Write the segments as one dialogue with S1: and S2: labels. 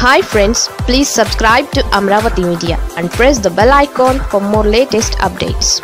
S1: hi friends please subscribe to Amaravati media and press the bell icon for more latest updates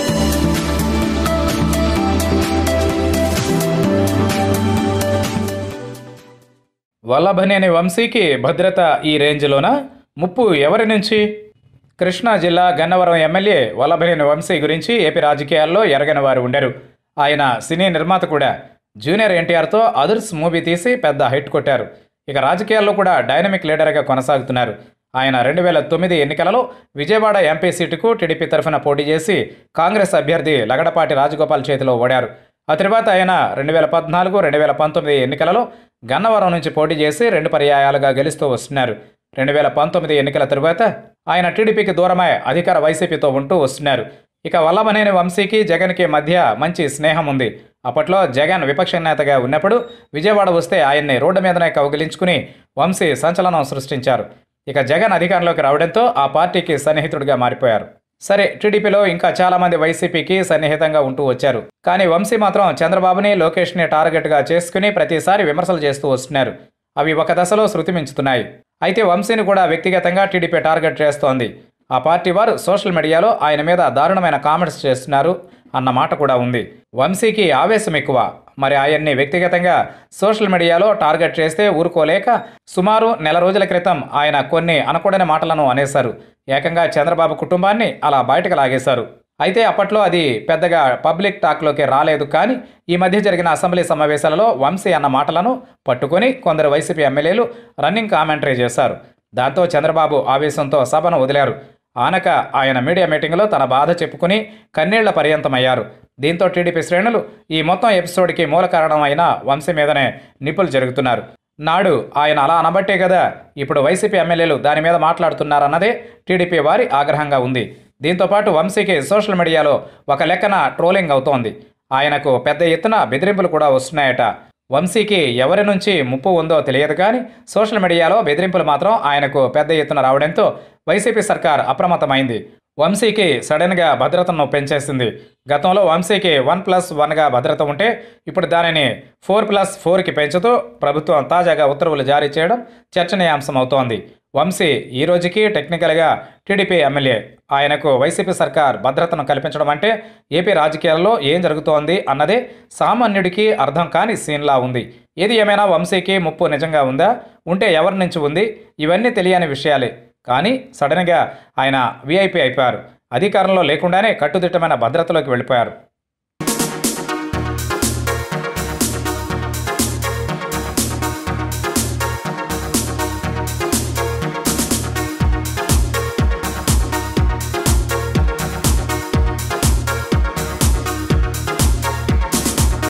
S2: Vallabhaneni వంశీకి భద్రత ఈ రేంజ్లోనా ముప్పు ఎవరి నుంచి కృష్ణా జిల్లా గన్నవరం ఎమ్మెల్యే వల్లభనేని వంశీ గురించి ఏపీ రాజకీయాల్లో ఎరగని వారు ఉండరు ఆయన సినీ నిర్మాత కూడా జూనియర్ ఎన్టీఆర్తో అదర్స్ మూవీ తీసి పెద్ద హిట్ కొట్టారు ఇక రాజకీయాల్లో కూడా డైనమిక్ లీడర్గా కొనసాగుతున్నారు ఆయన రెండు వేల తొమ్మిది ఎన్నికలలో విజయవాడ ఎంపీ సీటుకు టీడీపీ తరఫున పోటీ చేసి కాంగ్రెస్ అభ్యర్థి లగడపాటి రాజగోపాల్ చేతిలో ఓడారు ఆ తర్వాత ఆయన రెండు వేల పద్నాలుగు రెండు వేల పంతొమ్మిది ఎన్నికలలో గన్నవరం నుంచి పోటీ చేసి రెండు పర్యాయాలుగా గెలుస్తూ వస్తున్నారు రెండు వేల పంతొమ్మిది ఎన్నికల తరువాత ఆయన టీడీపీకి దూరమై అధికార వైసీపీతో ఉంటూ వస్తున్నారు ఇక వల్లభనేని వంశీకి జగన్కి మధ్య మంచి స్నేహం ఉంది అప్పట్లో జగన్ విపక్ష నేతగా ఉన్నప్పుడు విజయవాడ వస్తే ఆయన్ని రోడ్డు మీదనే కౌగిలించుకుని వంశీ సంచలనం సృష్టించారు ఇక జగన్ అధికారంలోకి రావడంతో ఆ పార్టీకి సన్నిహితుడిగా మారిపోయారు సరే టీడీపీలో ఇంకా చాలామంది వైసీపీకి సన్నిహితంగా ఉంటూ వచ్చారు కానీ వంశీ మాత్రం చంద్రబాబుని లోకేష్ని టార్గెట్గా చేసుకుని ప్రతిసారి విమర్శలు చేస్తూ వస్తున్నారు అవి ఒక దశలో శృతి మించుతున్నాయి అయితే వంశీని కూడా వ్యక్తిగతంగా టీడీపీ టార్గెట్ చేస్తోంది ఆ పార్టీ వారు సోషల్ మీడియాలో ఆయన మీద దారుణమైన కామెంట్స్ చేస్తున్నారు అన్న మాట కూడా ఉంది వంశీకి ఆవేశం ఎక్కువ మరి ఆయన్ని వ్యక్తిగతంగా సోషల్ మీడియాలో టార్గెట్ చేస్తే ఊరుకోలేక సుమారు నెల రోజుల క్రితం ఆయన కొన్ని అనకూడని మాటలను అనేశారు ఏకంగా చంద్రబాబు కుటుంబాన్ని అలా బయటకు లాగేశారు అయితే అప్పట్లో అది పెద్దగా పబ్లిక్ టాక్లోకి రాలేదు కానీ ఈ మధ్య జరిగిన అసెంబ్లీ సమావేశాలలో వంశీ అన్న మాటలను పట్టుకొని కొందరు వైసీపీ ఎమ్మెల్యేలు రన్నింగ్ కామెంటరీ చేశారు దాంతో చంద్రబాబు ఆవేశంతో సభను వదిలారు ఆనక ఆయన మీడియా మీటింగ్లో తన బాధ చెప్పుకుని కన్నీళ్ల పర్యంతమయ్యారు దీంతో టీడీపీ శ్రేణులు ఈ మొత్తం ఎపిసోడ్కి మూల కారణం అయిన వంశీ మీదనే నిప్పులు జరుగుతున్నారు నాడు ఆయన అలా అనబట్టే కదా ఇప్పుడు వైసీపీ ఎమ్మెల్యేలు దాని మీద మాట్లాడుతున్నారన్నదే టీడీపీ వారి ఆగ్రహంగా ఉంది దీంతోపాటు వంశీకి సోషల్ మీడియాలో ఒక లెక్కన ట్రోలింగ్ అవుతోంది ఆయనకు పెద్ద ఎత్తున బెదిరింపులు కూడా వస్తున్నాయట వంశీకి ఎవరి నుంచి ముప్పు ఉందో తెలియదు కానీ సోషల్ మీడియాలో బెదిరింపులు మాత్రం ఆయనకు పెద్ద ఎత్తున రావడంతో వైసీపీ సర్కార్ అప్రమత్తమైంది వంశీకి సడన్గా భద్రతను పెంచేసింది గతంలో వంశీకి వన్ ప్లస్ వన్గా భద్రత ఉంటే ఇప్పుడు దానిని ఫోర్ ప్లస్ ఫోర్కి పెంచుతూ ప్రభుత్వం తాజాగా ఉత్తర్వులు జారీ చేయడం చర్చనీయాంశం అవుతోంది వంశీ ఈ రోజుకి టెక్నికల్గా టీడీపీ ఎమ్మెల్యే ఆయనకు వైసీపీ సర్కార్ భద్రతను కల్పించడం అంటే ఏపీ రాజకీయాల్లో ఏం జరుగుతోంది అన్నదే సామాన్యుడికి అర్థం కాని సీన్లా ఉంది ఏది ఏమైనా వంశీకి ముప్పు నిజంగా ఉందా ఉంటే ఎవరి నుంచి ఉంది ఇవన్నీ తెలియని విషయాలే కానీ సడన్గా ఆయన వీఐపీ అయిపోయారు అధికారంలో లేకుండానే కట్టుదిట్టమైన భద్రతలోకి వెళ్ళిపోయారు